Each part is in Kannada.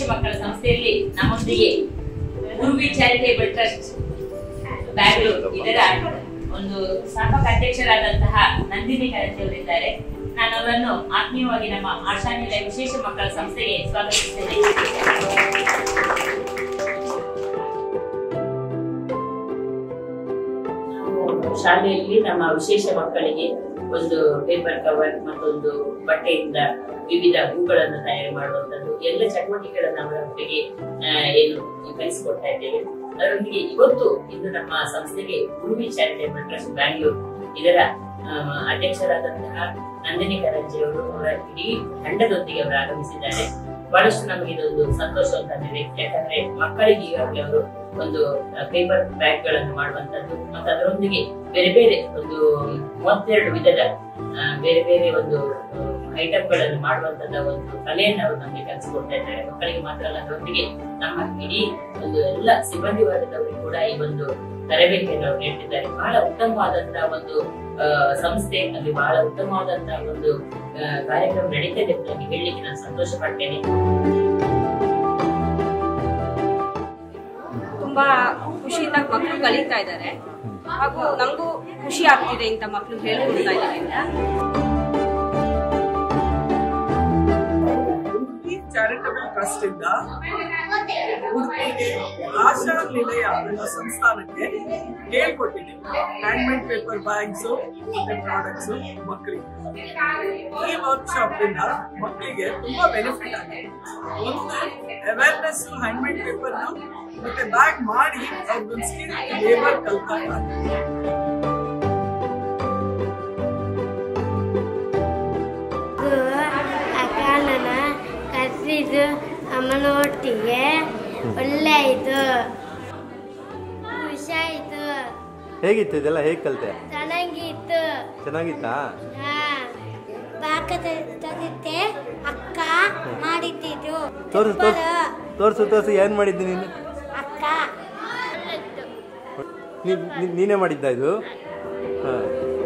ಮಕ್ಕಳ ಸಂಸ್ಥೆಯಲ್ಲಿ ನಮ್ಮೊಂದಿಗೆ ಉರ್ವಿ ಚಾರಿಟೇಬಲ್ ಟ್ರಸ್ಟ್ ಬ್ಯಾಂಗ್ಳೂರು ಇದರ ಒಂದು ಸ್ಥಾಪಕ ಅಧ್ಯಕ್ಷರಾದಂತಹ ನಂದಿನಿ ಕಾರಂಜಿ ಅವರಿದ್ದಾರೆ ನಾನು ಅವರನ್ನು ಆತ್ಮೀಯವಾಗಿ ನಮ್ಮ ಆಶಾನಿಲಯ ವಿಶೇಷ ಮಕ್ಕಳ ಸಂಸ್ಥೆಗೆ ಸ್ವಾಗತಿಸುತ್ತೇನೆ ನಾವು ಶಾಲೆಯಲ್ಲಿ ನಮ್ಮ ವಿಶೇಷ ಮಕ್ಕಳಿಗೆ ಒಂದು ಪೇಪರ್ ಕವರ್ ಮತ್ತೊಂದು ಬಟ್ಟೆಯಿಂದ ವಿವಿಧ ಹೂಗಳನ್ನು ತಯಾರು ಮಾಡುವಂತದ್ದು ಎಲ್ಲ ಚಟುವಟಿಕೆಗಳನ್ನ ಅವರೊಟ್ಟಿಗೆ ಆ, ಏನು ಕಲಿಸಿಕೊಡ್ತಾ ಇದ್ದೇವೆ ಅದರೊಂದಿಗೆ ಇವತ್ತು ಇಂದು ನಮ್ಮ ಸಂಸ್ಥೆಗೆ ಉಡುಪಿ ಚಾರಿಟೇಬಲ್ ಟ್ರಸ್ಟ್ ಬ್ಯಾಂಗ್ಳೂರು ಇದರ ಆ, ಅಧ್ಯಕ್ಷರಾದಂತಹ ನಂದಿನಿ ಕರಂಜಿ ಅವರು ಅವರ ಇಡೀ ತಂಡದೊಂದಿಗೆ ಅವರು ಆಗಮಿಸಿದ್ದಾರೆ ಬಹಳಷ್ಟು ನಮಗೆ ಇದೊಂದು ಸಂತೋಷ ತಂದಿದೆ ಯಾಕಂದ್ರೆ ಮಕ್ಕಳಿಗೆ ಈಗಾಗಲೇ ಅವರು ಒಂದು ಪೇಪರ್ ಬ್ಯಾಗ್ ಗಳನ್ನು ಮಾಡುವಂತದ್ದು ಮತ್ತು ಅದರೊಂದಿಗೆ ಬೇರೆ ಬೇರೆ ಒಂದು ಮೂವತ್ತೆರಡು ವಿಧದ ಆ, ಬೇರೆ ಬೇರೆ ಒಂದು ಐಟಮ್ ಗಳನ್ನು ಮಾಡುವಂತದ ಒಂದು ಕಲೆಯನ್ನು ಅವರು ನಮಗೆ ಕಲಿಸಿಕೊಡ್ತಾ ಇದ್ದಾರೆ ಮಕ್ಕಳಿಗೆ ಮಾತ್ರ ಅಲ್ಲ ಅದರೊಂದಿಗೆ ನಮ್ಮ ಇಡೀ ಒಂದು ಎಲ್ಲ ಸಿಬ್ಬಂದಿ ವರ್ಗದವರಿಗೆ ಕೂಡ ಈ ಒಂದು ತರಬೇತಿಯನ್ನು ಅವರು ನೀಡ್ತಿದ್ದಾರೆ ಬಹಳ ಉತ್ತಮವಾದಂತಹ ಒಂದು ಆ, ಸಂಸ್ಥೆ ಅಲ್ಲಿ ಬಹಳ ಉತ್ತಮವಾದಂತಹ ಒಂದು ಆ, ಕಾರ್ಯಕ್ರಮ ನಡೀತದೆ ಅಂತ ನನಗೆ ಹೇಳಲಿಕ್ಕೆ ನಾನು ಸಂತೋಷ ಪಡ್ತೇನೆ ತುಂಬಾ ಖುಷಿಯಿಂದ ಮಕ್ಕಳು ಕಲಿತಾ ಇದ್ದಾರೆ ಹಾಗೂ ನಮಗೂ ಖುಷಿ ಆಗ್ತಿದೆ ಇಂಥ ಮಕ್ಕಳು ಹೇಳ್ಕೊಡ್ತಾ ಇದ್ದಾರೆ ಅಂತ ಉಡುಪಿ ಚಾರಿಟಬಲ್ ಟ್ರಸ್ಟ್ ಇಂದ ಉಡುಪಿಗೆ ಆಶಾ ನಿಲಯ ಅನ್ನೋ ಸಂಸ್ಥಾನಕ್ಕೆ ಹೇಳ್ಕೊಟ್ಟಿದ್ದೀವಿ ಹ್ಯಾಂಡ್ಮೇಡ್ ಪೇಪರ್ ಬ್ಯಾಗ್ಸ್ ಮತ್ತೆ ಪ್ರಾಡಕ್ಟ್ಸ್ ಮಕ್ಕಳಿಗೆ ಈ ವರ್ಕ್ಶಾಪ್ ಇಂದ ಮಕ್ಕಳಿಗೆ ತುಂಬಾ ಬೆನಿಫಿಟ್ ಆಗಿದೆ ಒಂದು ಅವೇರ್ನೆಸ್ ಹ್ಯಾಂಡ್ಮೇಡ್ ಪೇಪರ್ ಮತ್ತೆ ಬ್ಯಾಗ್ ಮಾಡಿ ಅವ್ರಿಗೊಂದು ಸ್ಕಿಲ್ ಲೇಬರ್ ಕಲ್ತಾ ಇದ್ದಾರೆ ಅಕಾಲನ ಕರೆದಿದ್ದು ಅಮ್ಮನ ಒಟ್ಟಿಗೆ ಒಳ್ಳೆ ಆಯ್ತು ಖುಷಿ ಆಯ್ತು ಹೇಗಿತ್ತು ಇದೆಲ್ಲ ಹೇಗೆ ಕಲಿತೆ ಚೆನ್ನಾಗಿತ್ತು ಚೆನ್ನಾಗಿತ್ತಾ ಹಾ ಪಾಕದಿತ್ತೆ ಅಕ್ಕ ಮಾಡಿದ್ದು ತೋರಿಸು ತೋರಿಸು ತೋರಿಸು ತೋರಿಸು ಏನು ಮಾಡಿದ್ದು ನೀನು ಅಕ್ಕ ನೀ- ನೀ- ನೀನೇ ಮಾಡಿದ್ದ ಇದು ಹಾಂ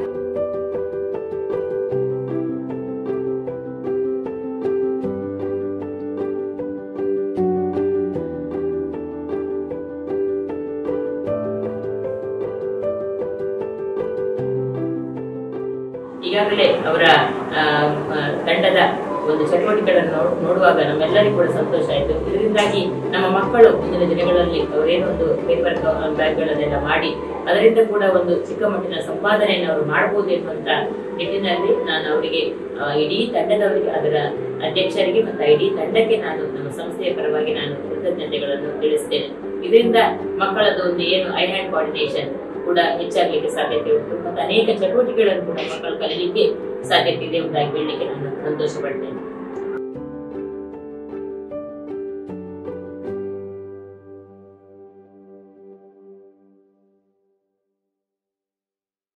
ಈಗಾಗಲೇ ಅವರ ಆ, ಆ, ತಂಡದ ಒಂದು ಚಟುವಟಿಕೆಗಳನ್ನು ನೋಡ್- ನೋಡುವಾಗ ನಮ್ಮೆಲ್ಲರಿಗೂ ಕೂಡ ಸಂತೋಷ ಆಯಿತು ಇದರಿಂದಾಗಿ ನಮ್ಮ ಮಕ್ಕಳು ಮುಂದಿನ ದಿನಗಳಲ್ಲಿ ಅವರೇನೊಂದು ಪೇಪರ್ ಬ್ಯಾಗ್ಗಳನ್ನೆಲ್ಲ ಮಾಡಿ ಅದರಿಂದ ಕೂಡ ಒಂದು ಚಿಕ್ಕ ಮಟ್ಟಿನ ಸಂಪಾದನೆಯನ್ನು ಅವರು ಮಾಡಬಹುದು ಎನ್ನುವಂತ ನಿಟ್ಟಿನಲ್ಲಿ ನಾನು ಅವರಿಗೆ ಆ, ಇಡೀ ತಂಡದವರಿಗೆ ಅದರ ಅಧ್ಯಕ್ಷರಿಗೆ ಮತ್ತು ಇಡೀ ತಂಡಕ್ಕೆ ನಾನು ನಮ್ಮ ಸಂಸ್ಥೆಯ ಪರವಾಗಿ ನಾನು ಕೃತಜ್ಞತೆಗಳನ್ನು ತಿಳಿಸ್ತೇನೆ ಇದರಿಂದ ಮಕ್ಕಳದ್ದು ಒಂದು ಏನು ಐ ಹ್ಯಾಂಡ್ ಕೋಆರ್ಡಿನೇಷನ್ ಕೂಡ ಹೆಚ್ಚಾಗಲಿಕ್ಕೆ ಸಾಧ್ಯತೆ ಉಂಟು ಮತ್ತು ಅನೇಕ ಚಟುವಟಿಕೆಗಳನ್ನು ಕೂಡ ಮಕ್ಕಳು ಕಲೀಲಿಕ್ಕೆ ಸಾಧ್ಯತೆ ಇದೆ ಎಂಬುದಾಗಿ ಹೇಳಲಿಕ್ಕೆ ನಾನು ಸಂತೋಷ ಪಡ್ತೇನೆ